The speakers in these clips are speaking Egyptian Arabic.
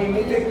مايميتك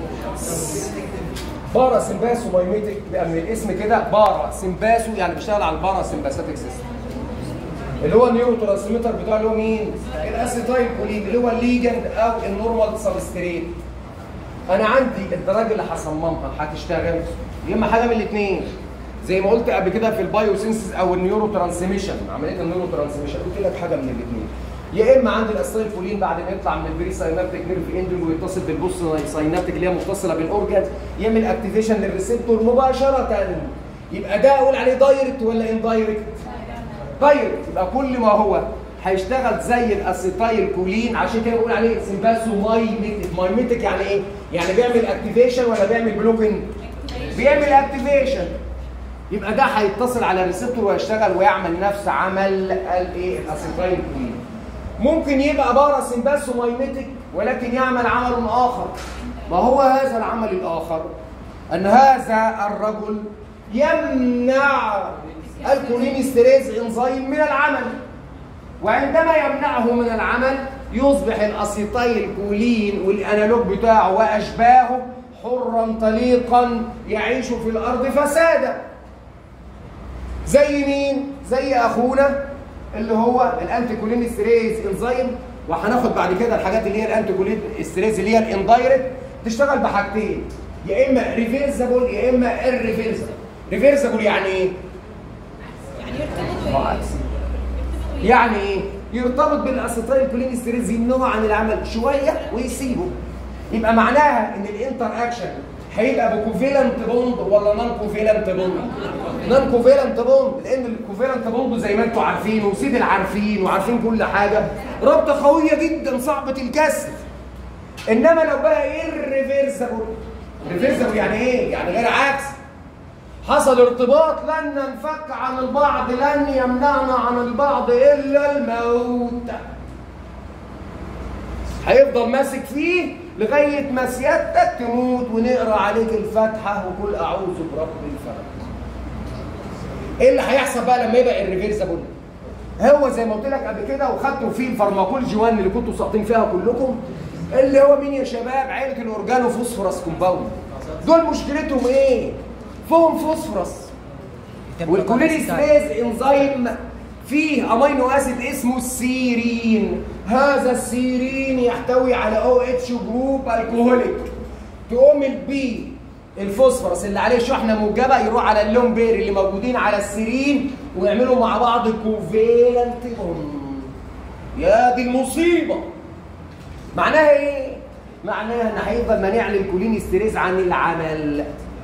بارا سمباسو مايميتك بقى من الاسم كده بارا سمباسو يعني بيشتغل على البارا سمباثيك سيستم اللي هو النيورو ترانسميتر بتاع اللي هو مين؟ الاسيتايل كولين اللي هو الليجند او النورمال سبستريت انا عندي الدرجه اللي هصممها هتشتغل يا اما حاجه من الاثنين زي ما قلت قبل كده في البايوسينسز او النيورو ترانسميشن عمليه النيورو ترانسميشن قلت لك حاجه من الاثنين يا اما عندي الاسيتايل كولين بعد ما يطلع من البري ساينابتيك نيرف اندل ويتصل بالبوست ساينابتيك اللي هي متصله بالاورجان يعمل اكتيفيشن للريسبتور مباشره يبقى ده اقول عليه دايركت ولا اندايركت؟ دايركت يبقى كل ما هو هيشتغل زي الاسيتايل كولين عشان كده بقول عليه سمباسو مايميتك مايميتك يعني ايه؟ يعني بيعمل اكتيفيشن ولا بيعمل بلوكينج؟ بيعمل اكتيفيشن يبقى ده هيتصل على الريسبتور ويشتغل ويعمل نفس عمل الايه؟ الاسيتايل كولين ممكن يبقى بارا سمباسو مايميتك ولكن يعمل عمل اخر ما هو هذا العمل الاخر ان هذا الرجل يمنع الكولينستريز انزيم من العمل وعندما يمنعه من العمل يصبح الاسيتايل كولين والانالوج بتاعه واشباهه حرا طليقا يعيش في الارض فسادا زي مين زي اخونا اللي هو الانتي كولينستريز انزيم وهناخد بعد كده الحاجات اللي هي الانتي كولينستريز اللي هي الاندايركت تشتغل بحاجتين يا اما ريفيرسبل يا اما irreversible ريفيرسبل يعني ايه يعني يرتبط يعني ايه؟ يرتبط بالاسيتايل كولينستريز يمنعه عن العمل شويه ويسيبه. يبقى معناها ان الانتر اكشن هيبقى بكوفيلنت بوند ولا نون كوفيلنت بوند؟ نون كوفيلنت بوند لان الكوفيلنت بوند زي ما انتم عارفين وسيد العارفين وعارفين كل حاجه رابطه قويه جدا صعبه الكسر. انما لو بقى irreversible ريفيرسبل يعني ايه؟ يعني غير عكس حصل ارتباط لن ننفك عن البعض لن يمنعنا عن البعض الا الموت هيفضل ماسك فيه لغايه ما سيادتك تموت ونقرا عليك الفاتحه وقل اعوذ برب الفلق ايه اللي هيحصل بقى لما يبقى الريفيرسبل هو زي ما قلت لك قبل كده وخدتوا فيه الفارماكولوجي 1 اللي كنتوا ساقطين فيها كلكم اللي هو مين يا شباب عيله الاورجانو فوسفورس كومباوند دول مشكلتهم ايه فيهم فوسفورس والكولينستريز انزيم فيه امينو اسيد اسمه السيرين هذا السيرين يحتوي على او اتش جروب الكوهوليك تقوم البي الفوسفورس اللي عليه شحنه موجبه يروح على اللون بير اللي موجودين على السيرين ويعملوا مع بعض كوفيلنت بوند يا دي المصيبه معناها ايه معناها ان هيفضل منع للكولينستريز عن العمل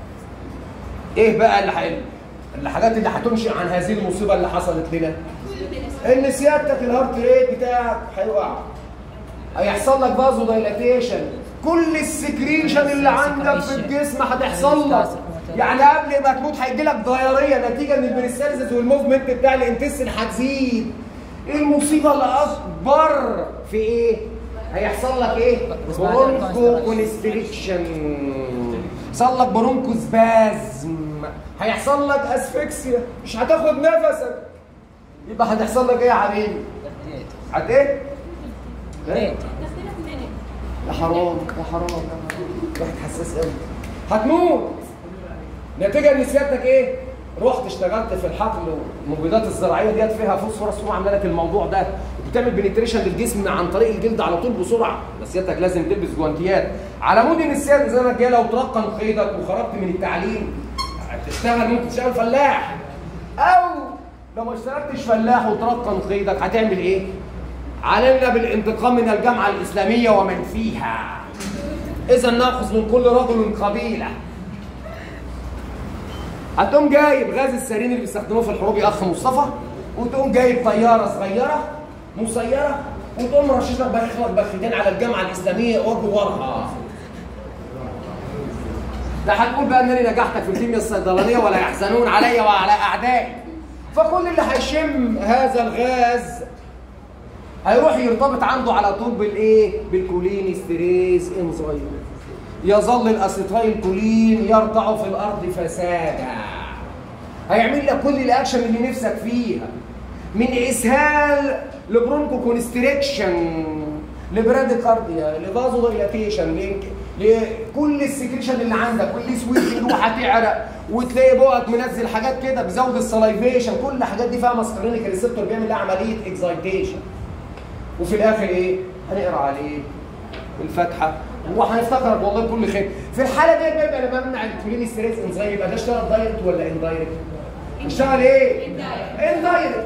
ايه بقى اللي حي... الحاجات اللي هتنشئ عن هذه المصيبه اللي حصلت لنا ان سيادتك الهارت ريت بتاعك هيقع هيحصل لك فازو دايلاتيشن كل السكريشن اللي عندك في الجسم هتحصل لك يعني قبل ما تموت هيجي لك ضياريه نتيجه ان البريسالزس والموفمنت بتاع الانتستين هتزيد ايه المصيبه الاكبر في ايه؟ هيحصل لك ايه؟ برونكو كونستريكشن يحصل لك برونكو سبازم هيحصل لك اسفكسيا مش هتاخد نفسك يبقى هتحصل لك ايه يا حبيبي؟ هت ايه؟ ايه؟ يا حرام يا حرام يا حرام واحد حساس قوي هتموت نتيجه ان سيادتك ايه؟ رحت اشتغلت في الحقل والمبيدات الزراعيه ديت فيها فوسفورس تقوم عامله لك الموضوع ده بتعمل بنتريشن للجسم عن طريق الجلد على طول بسرعه بس سيادتك لازم تلبس جوانتيات على مود ان السياده زي ما جاي لو ترقم قيدك وخرجت من التعليم هتشتغل ممكن تشتغل فلاح او لو ما اشتغلتش فلاح وترقم قيدك هتعمل ايه؟ علمنا بالانتقام من الجامعه الاسلاميه ومن فيها اذا ناخذ من كل رجل قبيله هتقوم جايب غاز السرين اللي بيستخدموه في الحروب يا اخ مصطفى وتقوم جايب طياره صغيره مسيره وتقوم رشش لك بخ لك بختين على الجامعه الاسلاميه وجوارها لا هتقول بقى انني نجحتك في الكيمياء الصيدلانيه ولا يحزنون علي وعلى اعدائي فكل اللي هيشم هذا الغاز هيروح يرتبط عنده على طول بالايه؟ بالكولينستريز انزيم يظل الاسيتايل كولين يرتع في الارض فسادا هيعمل لك كل الاكشن اللي نفسك فيها من اسهال لبرونكو كونستريكشن لبراديكارديا لفازو دايلاتيشن لكل السكريشن اللي عندك واللي سويت وهتعرق وتلاقي بقك منزل حاجات كده بيزود السلايفيشن كل الحاجات دي فيها ماسكرينيك ريسبتور بيعمل لها عمليه اكزايتيشن وفي الاخر ايه؟ هنقرا عليه الفاتحه وهنفتكرك والله بكل خير في الحاله دي بيبقى لما بمنع الكولين ستريس انزايم يبقى ده اشتغل دايركت ولا اندايركت؟ اشتغل ايه؟ اندايركت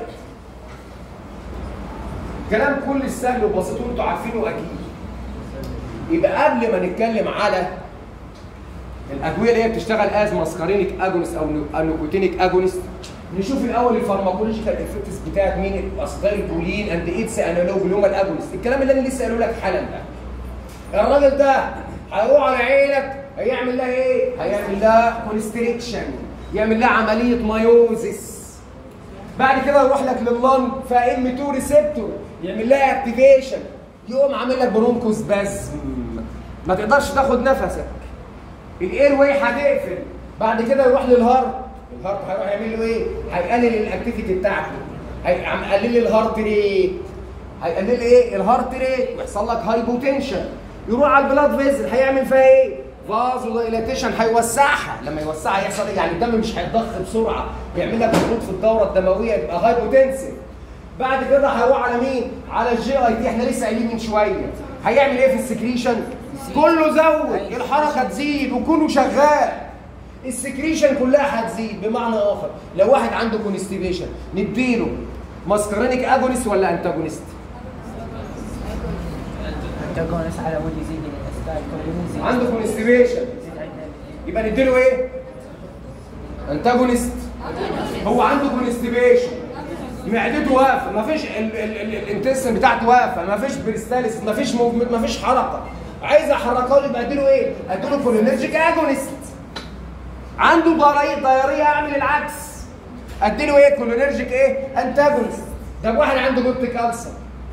كلام كل سهل وبسيط وانتوا عارفينه اكيد يبقى قبل ما نتكلم على الادويه اللي هي بتشتغل از ماسكارينيك اجونست او نيكوتينيك اجونست نشوف الاول الفارماكولوجيكال افكتس بتاعت مين الاستايل كولين اند ايتس انالوج اللي هم الاجونست الكلام اللي انا لسه قايله لك حالا ده الراجل ده هيروح على عينك هيعمل لها ايه؟ هيعمل لها كونستريكشن يعمل لها عمليه مايوزيس بعد كده يروح لك لللنج فام 2 ريسبتور يعمل لها اكتيفيشن يقوم عامل لك برونكوس بازم ما تقدرش تاخد نفسك الاير واي هتقفل بعد كده يروح للهارت الهارت هيروح يعمل له ايه؟ هيقلل الاكتيفيتي بتاعته هيقلل الهارت ريت هيقلل ايه؟ الهارت ريت ويحصل لك هايبوتنشن يروح على البلاد فيزل هيعمل فيها ايه؟ فازو دايلاتيشن هيوسعها لما يوسعها يحصل ايه؟ يعني الدم مش هيتضخ بسرعه يعمل لك هبوط في الدوره الدمويه يبقى هايبوتنسيف بعد كده هيروح على مين؟ على الجي اي تي احنا لسه قايلين من شويه هيعمل ايه في السكريشن؟ كله زود الحركه تزيد وكله شغال السكريشن كلها هتزيد بمعنى اخر لو واحد عنده كونستيبيشن نديله ماسكرينيك اجونست ولا انتاجونست؟ انتاجونس على مود يزيد الاستايل كولين يزيد عنده كونستيبيشن يزيد عندنا يبقى نديله ايه؟ انتاجونست هو عنده كونستيبيشن معدته واقفه مفيش الانتستين بتاعته واقفه مفيش بريستاليس مفيش موفمنت مفيش حركه عايز احركه له يبقى اديله ايه؟ اديله كولينرجيك اجونست عنده ضري ضياريه اعمل العكس اديله ايه؟ كولينرجيك ايه؟ انتاجونست ده واحد عنده جوبتيك ألسر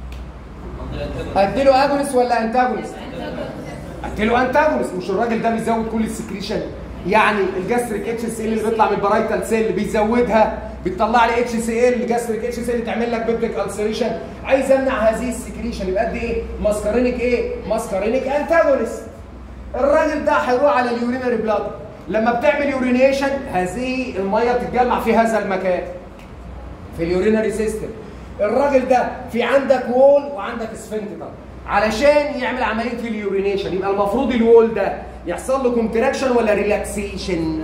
اديله اجونست ولا انتاجونست؟ اديله انتاجونست مش الراجل ده بيزود كل السكريشن يعني الجاستريك اتش سي ال اللي بيطلع من البرايتال سيل بيزودها بتطلع لي اتش سي ال جاستريك اتش سي ال تعمل لك بيبتيك السريشن عايز امنع هذه السكريشن يبقى قد ايه ماسكارينيك ايه ماسكارينيك انتاجونست الراجل ده هيروح على اليورينري بلاد لما بتعمل يورينيشن هذه الميه بتتجمع في هذا المكان في اليورينري سيستم الراجل ده في عندك وول وعندك سفنكتر علشان يعمل عمليه اليورينيشن يبقى المفروض الوول ده يحصل له كونتراكشن ولا ريلاكسيشن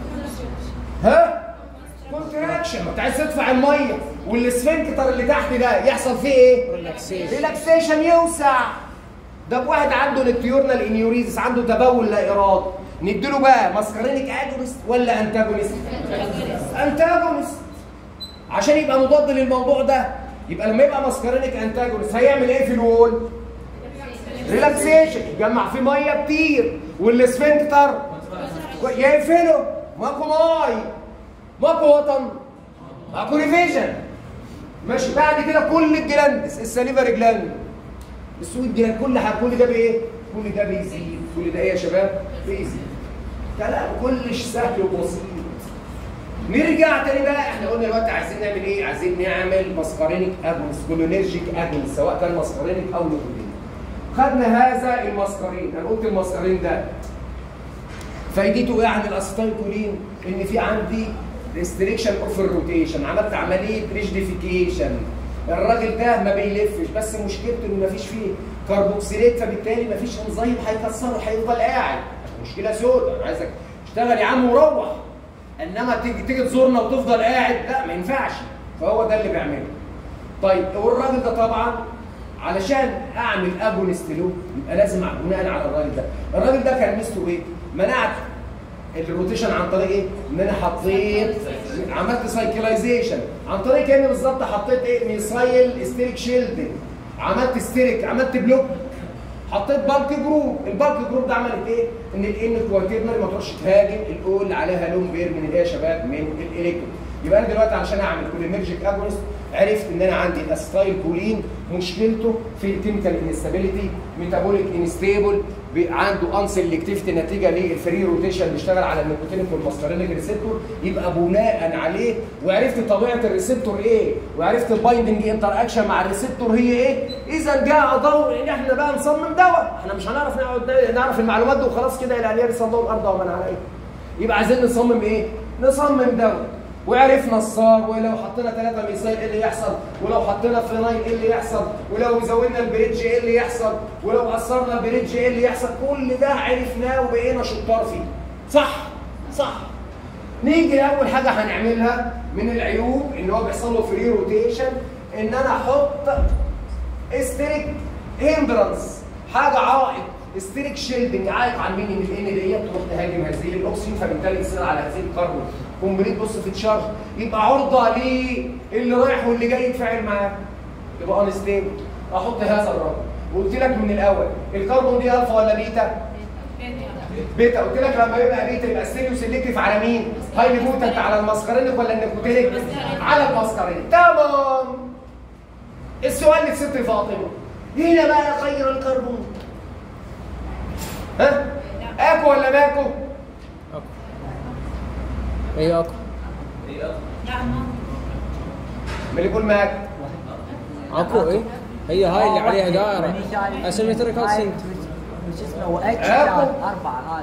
ها كونتراكشن انت عايز تدفع الميه والسفنكتر اللي تحت ده يحصل فيه ايه ريلاكسيشن ريلاكسيشن يوسع ده بواحد عنده نكتيورنال انيوريزس عنده تبول لا ارادي نديله بقى ماسكارينيك اجونست ولا انتاجونست انتاجونست عشان يبقى مضاد للموضوع ده يبقى لما يبقى ماسكارينيك انتاجونست هيعمل ايه في الوول ريلاكسيشن يجمع فيه ميه كتير والسفنكتر يقفله ماكو ماي ماكو وطن ماكو ريفيجن ماشي بعد كده كل الجلاندس السليفري جلاند السويت جلاند كل حاجه كل ده بايه؟ كل ده بيزيد كل ده ايه يا شباب؟ بيزيد كلام كلش سهل وبسيط نرجع تاني بقى احنا قلنا دلوقتي عايزين نعمل ايه؟ عايزين نعمل ماسكارينيك اجونس كولونيرجيك اجونس سواء كان ماسكارينيك او نيكوتين خدنا هذا الماسكارين انا قلت الماسكارين ده فايدته ايه عن الاسيتايلكولين ان في عندي ريستريكشن اوف الروتيشن عملت عمليه ريجديفيكيشن الراجل ده ما بيلفش بس مشكلته ان مفيش فيه كربوكسيليت فبالتالي مفيش انزيم هيكسره هيفضل قاعد مشكله سوداء انا عايزك اشتغل يا عم وروح انما تيجي تيجي تزورنا وتفضل قاعد لا ما ينفعش فهو ده اللي بيعمله طيب والراجل ده طبعا علشان اعمل اجونست له يبقى لازم بناء على الراجل ده الراجل ده كان ميزته ايه منعت الروتيشن عن طريق ايه ان انا حطيت عملت سايكلايزيشن عن طريق ايه بالظبط حطيت ايه ميسايل استيريك شيلدنج عملت ستيريك عملت بلوك حطيت بالك جروب البالك جروب ده عملت ايه ان الان كواتيرنال ما تروحش تهاجم الاو اللي عليها لون بير من ايه يا شباب من الالكترون يبقى انا دلوقتي عشان اعمل كولينرجيك اجونست عرفت ان انا عندي الاسيتايل كولين مشكلته في الكيميكال انستابيليتي ميتابوليك انستيبل بي- عنده ان سيلكتيفيتي نتيجه للفري روتيشن بيشتغل على النيكوتينيك والماسكارينيك ريسبتور يبقى بناء عليه وعرفت طبيعه الريسبتور ايه وعرفت البايندنج انتر اكشن مع الريسبتور هي ايه اذا جاء دور ان احنا بقى نصمم دواء احنا مش هنعرف نقعد نعرف المعلومات دي وخلاص كده الى ان يرث الله الارض ومن عليها يبقى عايزين نصمم ايه نصمم دواء وعرفنا الصار ولو حطينا ثلاثة ميثايل ايه اللي يحصل ولو حطينا فينايل ايه اللي يحصل ولو زودنا البريدج ايه اللي يحصل ولو قصرنا البريدج ايه اللي يحصل كل ده عرفناه وبقينا شطار فيه صح صح نيجي اول حاجه هنعملها من العيوب ان هو بيحصل له فري روتيشن ان انا احط استريك هندرنس حاجه عائق استريك شيلدنج عائق عن مين من الان ديت تروح تهاجم هذه الاكسجين فبالتالي تصير على هذه الكربون كومبليت بص في تشارج يبقى عرضه للي رايح واللي جاي يتفاعل معاه يبقى انستيبل احط هذا الرقم وقلت لك من الاول الكربون دي الفا ولا بيتا؟ بيتا قلت لك لما يبقى بيتا يبقى ستيريو سيلكتيف على مين؟ هايلي بوتنت على الماسكارينيك ولا النيكوتينيك؟ على الماسكارينيك تمام السؤال لست فاطمه هنا بقى خير الكربون ها؟ اكو ولا ماكو؟ اكو اي اكو من اللي يقول ماكو اكو اي هي هاي اللي عليها دائره اسيمتريكال سينك وش اسمه واتش آكو. اربعه هاي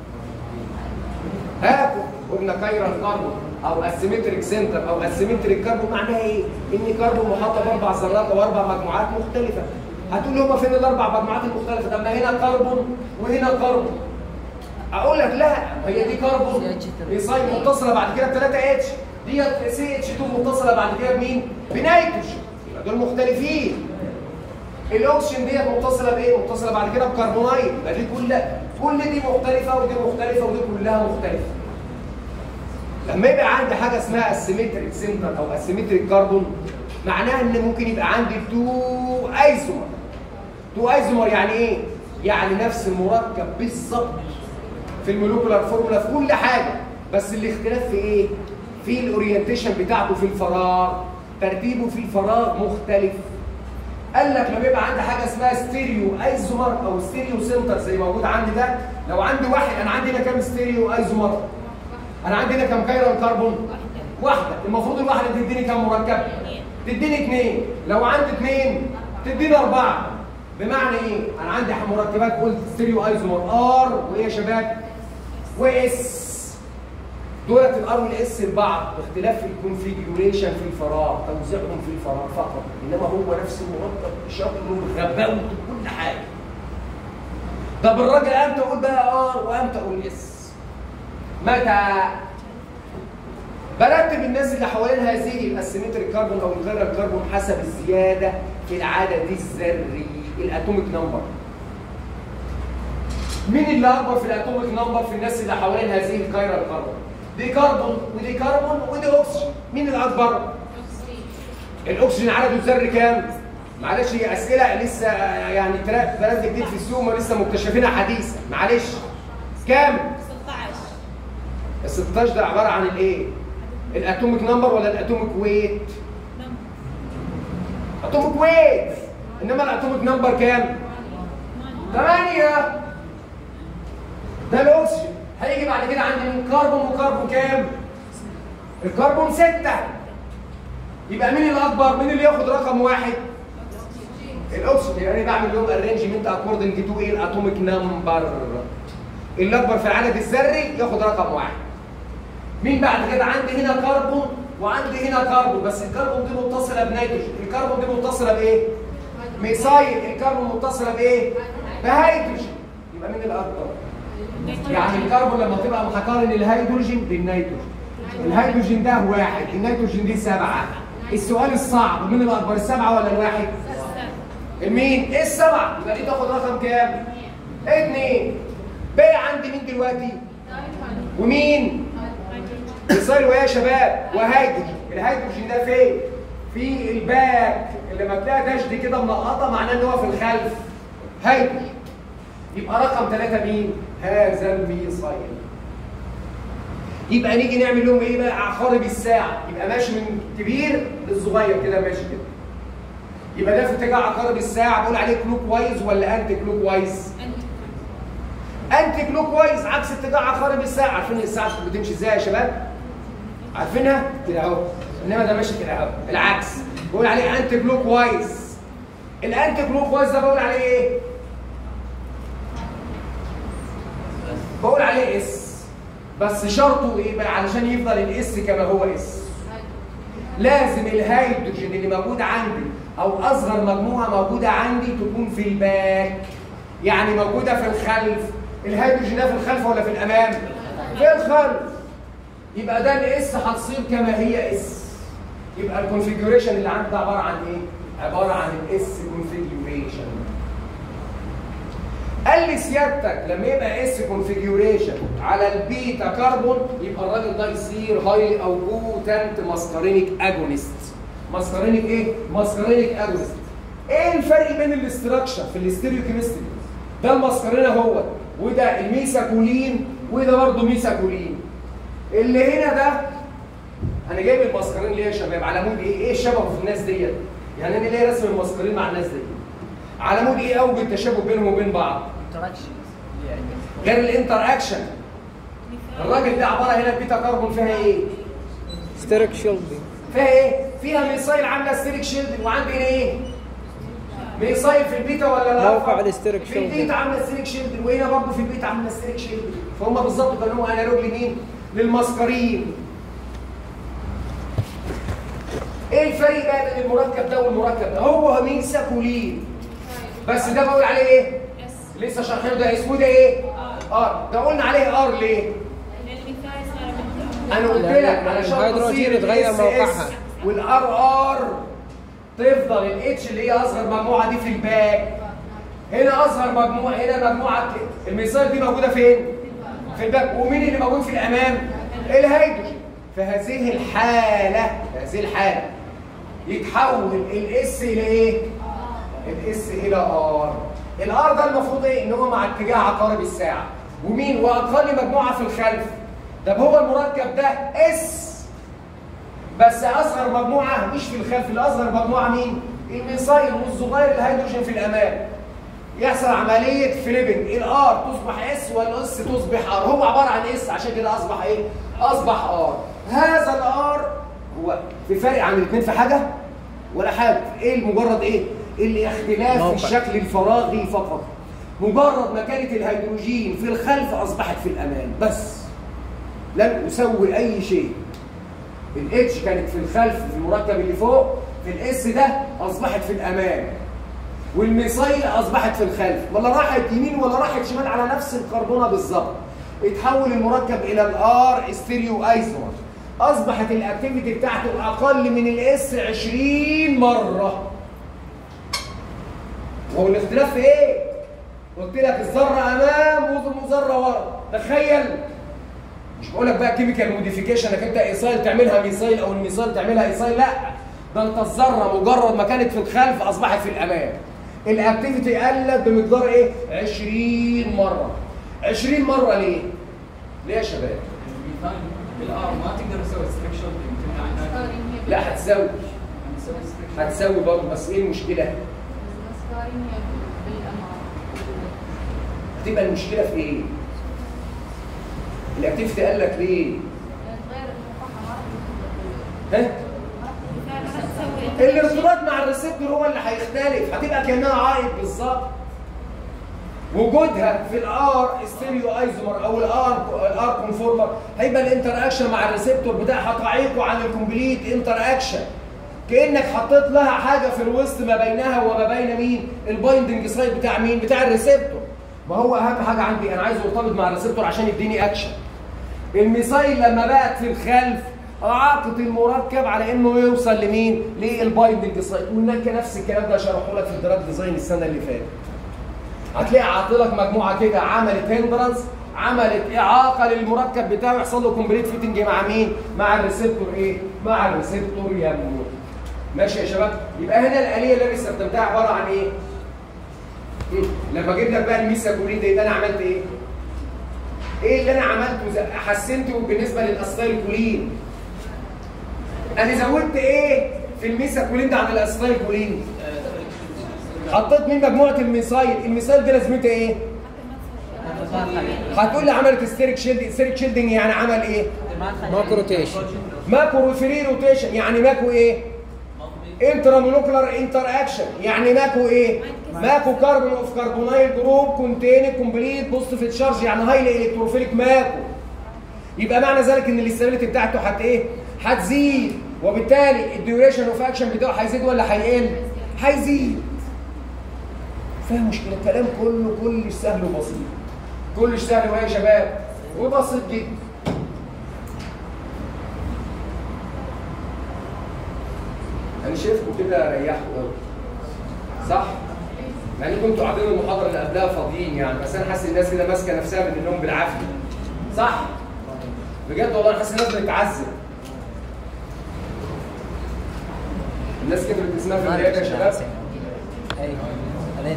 هاكو قلنا كايرا الكربون او اسيمتريك سنتر او اسيمتريك كربون معناها ايه؟ ان كربون محاطه باربع ذرات واربع مجموعات مختلفه هتقول لي هما فين الاربع مجموعات المختلفه؟ طب ما هنا كربون وهنا كربون اقول لك لا هي دي كربون ميثايل متصله بعد كده ب 3 اتش ديت سي اتش 2 متصله بعد كده بمين؟ بنيتروجين يبقى دول مختلفين الاكسجين ديت متصله بايه؟ متصله بعد كده بكربونايد يبقى دي كلها كل دي مختلفه ودي مختلفه ودي كلها مختلفه. لما يبقى عندي حاجه اسمها اسيمتريك سنتر او اسيمتريك كربون معناها ان ممكن يبقى عندي تو ايزومر. تو ايزومر يعني ايه؟ يعني نفس المركب بالظبط في المولكولار فورمولا في كل حاجه بس الاختلاف في ايه؟ في الاورينتيشن بتاعته في الفراغ ترتيبه في الفراغ مختلف قال لك لما يبقى عندي حاجه اسمها ستيريو ايزومر او ستيريو سنتر زي موجود عندي ده لو عندي واحد انا عندي هنا كام ستيريو ايزومر انا عندي هنا كام كايرون كربون واحده المفروض الواحده تديني كام مركب تديني اثنين لو عندي اثنين تديني اربعه بمعنى ايه انا عندي مركبات قلت ستيريو ايزومر ار وايه يا شباب واس دولت الار والاس لبعض باختلاف الكونفيجوريشن في الفراغ توزيعهم في الفراغ فقط انما هو نفس المركب بشكله غباوته كل حاجه طب الراجل امتى اقول بقى ار وامتى اقول اس متى برتب الناس اللي حوالين هذه الاسيمتريك كربون او الغير الكربون حسب الزياده في العدد الذري الاتوميك نمبر مين اللي اكبر في الاتوميك نمبر في الناس اللي حوالين هذه الكايرا الكربون دي كربون ودي كربون ودي اكسجين مين الاكبر الاكسجين عدده الذري كام معلش هي اسئله لسه يعني ترا- بلد جديد في السوق ما لسه مكتشفينها حديثا معلش كام 16 ال 16 ده عباره عن الايه الاتوميك نمبر ولا الاتوميك ويت اتوميك ويت انما الاتوميك نمبر كام 8 ده الاكسجين هيجي بعد كده عندي من كربون وكربون كام الكربون 6 يبقى مين الاكبر مين اللي ياخد رقم واحد الاكسجين يعني أنا بعمل لهم ارينجمنت اكوردنج تو ايه الاتوميك نمبر اللي اكبر في العدد الذري ياخد رقم واحد مين بعد كده عندي هنا كربون وعندي هنا كربون بس الكربون دي متصله بنيتروجين الكربون دي متصله بايه ميثايل الكربون متصله بايه بهيدروجين يبقى مين الاكبر يعني الكربون لما تبقى هقارن الهيدروجين بالنيتروجين الهيدروجين ده واحد النيتروجين دي سبعة السؤال الصعب مين الأكبر السبعة ولا الواحد؟ المين؟ ايه السبعة؟ يبقى دي تاخد رقم كام؟ اتنين بقى عندي مين دلوقتي؟ ومين؟ ميثايل ويا شباب وهيدروجين الهيدروجين ده فين؟ في الباك اللي لما تلاقي داش دي كده منقطة معناه ان هو في الخلف هيدروجين يبقى رقم ثلاثة مين؟ هذا الميثايل يبقى نيجي نعمل لهم ايه بقى عقارب الساعة يبقى ماشي من كبير للصغير كده ماشي كده يبقى ده في اتجاه عقارب الساعة بقول عليه كلوك وايز ولا انتي كلوك وايز؟ انتي كلوك وايز عكس اتجاه عقارب الساعه عارفين الساعه بتمشي ازاي يا شباب عارفينها كده اهو انما ده ماشي كده اهو العكس بقول عليه انتي كلوك وايز الانتي كلوك وايز ده بقول عليه ايه بقول عليه اس بس شرطه ايه بقى علشان يفضل الاس كما هو اس لازم الهيدروجين اللي موجود عندي او اصغر مجموعه موجوده عندي تكون في الباك يعني موجوده في الخلف الهيدروجين ده في الخلف ولا في الامام في الخلف يبقى ده الاس هتصير كما هي اس يبقى الكونفيجريشن اللي عندي ده عباره عن ايه عباره عن الاس كونفيجريشن قال لي سيادتك لما يبقى اس كونفيجريشن على البيتا كربون يبقى الراجل ده يصير هايلي او بوتنت ماسكارينيك اجونست ماسكارينيك ايه؟ ماسكارينيك اجونست ايه الفرق بين الاستراكشر في الاستيريوكيمستري؟ ده الماسكارينا هو وده الميساكولين وده برضه ميساكولين اللي هنا ده انا جايب الماسكارين ليه يا شباب على مود ايه؟ ايه الشبه في الناس ديت؟ يعني انا ليه رسم الماسكارين مع الناس دي؟ على مود ايه اوجه التشابه بينهم وبين بعض؟ interactions يعني غير الانتر اكشن الراجل ده عباره هنا البيتا كربون فيها ايه؟ ستيرك شيلدي فيها ايه؟ فيها ميسايل عامله ستيريك شيلد وعندي هنا ايه؟ ميسايل في البيتا ولا لا؟ موقع الاستيريك في شيلد. البيتا عامله ستيريك شيلد وهنا برضه في البيتا عامله ستيريك شيلد فهم بالظبط كانوا انالوج لمين؟ للمسكرين ايه الفرق بقى بين المركب ده والمركب ده؟ هو ميساكولين بس ده بقول عليه ايه؟ اس لسه شارحينه ده اسمه ده ايه؟ ار ده قلنا عليه ار ليه؟ لان الثاني صار من انا قلت لأن- لك لأن علشان الهيدروجين تصير اتغير ال SS موقعها. والار ار تفضل الاتش اللي هي اصغر مجموعه دي في الباك هنا اصغر مجموعه هنا مجموعه الميثايل دي موجوده فين؟ في الباك ومين اللي موجود في الامام؟ الهيدروجين في هذه الحاله في هذه الحاله يتحول الاس الى ايه؟ الاس الى ار الار ده المفروض ايه؟ ان هو مع اتجاه عقارب الساعه ومين؟ واقل مجموعه في الخلف طب هو المركب ده اس بس اصغر مجموعه مش في الخلف الاصغر مجموعه مين؟ الميثايل والصغير الهيدروجين في الامام يحصل عمليه فليبنج الار تصبح اس والاس تصبح ار هو عباره عن اس عشان كده اصبح ايه؟ اصبح ار هذا الار هو في فرق عن الاثنين في حاجه ولا حاجه ايه مجرد ايه؟ الاختلاف موقع. في الشكل الفراغي فقط مجرد ما كانت الهيدروجين في الخلف اصبحت في الامام بس لن اسوي اي شيء الاتش كانت في الخلف في المركب اللي فوق في الاس ده اصبحت في الامام والميثايل اصبحت في الخلف ولا راحت يمين ولا راحت شمال على نفس الكربونه بالظبط اتحول المركب الى الار ستيريو ايزومر اصبحت الاكتيفيتي بتاعته اقل من الاس 20 مره هو الاختلاف في ايه قلت لك الذره امام وذره ورا تخيل مش بقول لك بقى كيميكال موديفيكيشن انك انت ايصايل تعملها ميثايل او الميثايل تعملها ايصايل لا ده انت الذره مجرد ما كانت في الخلف اصبحت في الامام الاكتيفيتي قلت بمقدار ايه 20 مره 20 مره ليه ليه يا شباب الميثان بالار ما تقدر تسوي ستريكشن يمكن هناك لا هتساوي نسوي ستريكشن هتساوي برضه بس ايه المشكله المسكارين بالامام هتبقى المشكله في ايه الاكتيفيتي قال لك ليه غير المقاحة ما ها راح تسوي الارتباط مع الريسبتور هو اللي هيختلف هتبقى كانها عائد بالظبط وجودها في الار ستيريو ايزومر او الار الار كونفورمر هيبقى الانتر اكشن مع الريسبتور بتاعها تعيقه عن الكومبليت انتر اكشن كانك حطيت لها حاجه في الوسط ما بينها وما بين مين البايندنج سايد بتاع مين بتاع الريسبتور ما هو اهم حاجه عندي انا عايزه يرتبط مع الريسبتور عشان يديني اكشن الميثايل لما بقت في الخلف اعاقت المركب على انه يوصل لمين؟ للبايندنج سايت وهناك نفس الكلام ده شرحه لك في الدراج ديزاين السنه اللي فاتت. هتلاقي عاطلك مجموعه كده عملت هندرنس عملت اعاقه للمركب بتاعه يحصل له كومبليت فيتنج مع مين؟ مع الريسبتور ايه؟ مع الريسبتور يموت. ماشي يا شباب؟ يبقى هنا الاليه اللي انا استخدمتها عباره عن ايه؟ مم. لما اجيب لك بقى الميساكولين ده يبقى انا عملت ايه؟ ايه اللي انا عملته ز- حسنته بالنسبه للاسيتايل كولين انا زودت ايه في الميساكولين ده عن الاسيتايل كولين حطيت مين مجموعه الميثايل الميثايل دي لازمتها ايه هتقول لي عملت ستيريك شيلدنج ستيريك شيلدنج يعني عمل ايه ماكو روتيشن ماكو فري روتيشن يعني ماكو ايه انترا مولوكولار انتر اكشن يعني ماكو ايه ماكو كاربون اوف كربونايل جروب كونتين كومبليت بوزيتيف تشارج يعني هايلي الكتروفيليك ماكو يبقى معنى ذلك ان الاستابيليتي بتاعته هت ايه هتزيد وبالتالي الديوريشن اوف اكشن بتاعه هيزيد ولا هيقل هيزيد فاهم مشكله الكلام كله كلش سهل وبسيط كلش سهل ويا شباب وبسيط جدا انا شايفكم كده ريحوا قوي صح مع انكم انتوا قاعدين المحاضره اللي قبلها فاضيين يعني بس انا حاسس الناس كده ماسكه نفسها من النوم بالعافيه صح بجد والله انا حاسس الناس بتتعذب الناس كده بتسمعها في العياده يا شباب ايوه علينا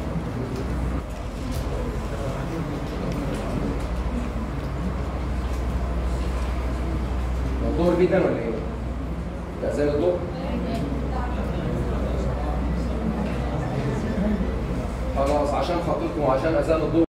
الظهر جدا ولا ايه؟ لا زي الظهر خلاص عشان خاطركم وعشان اذان الظهر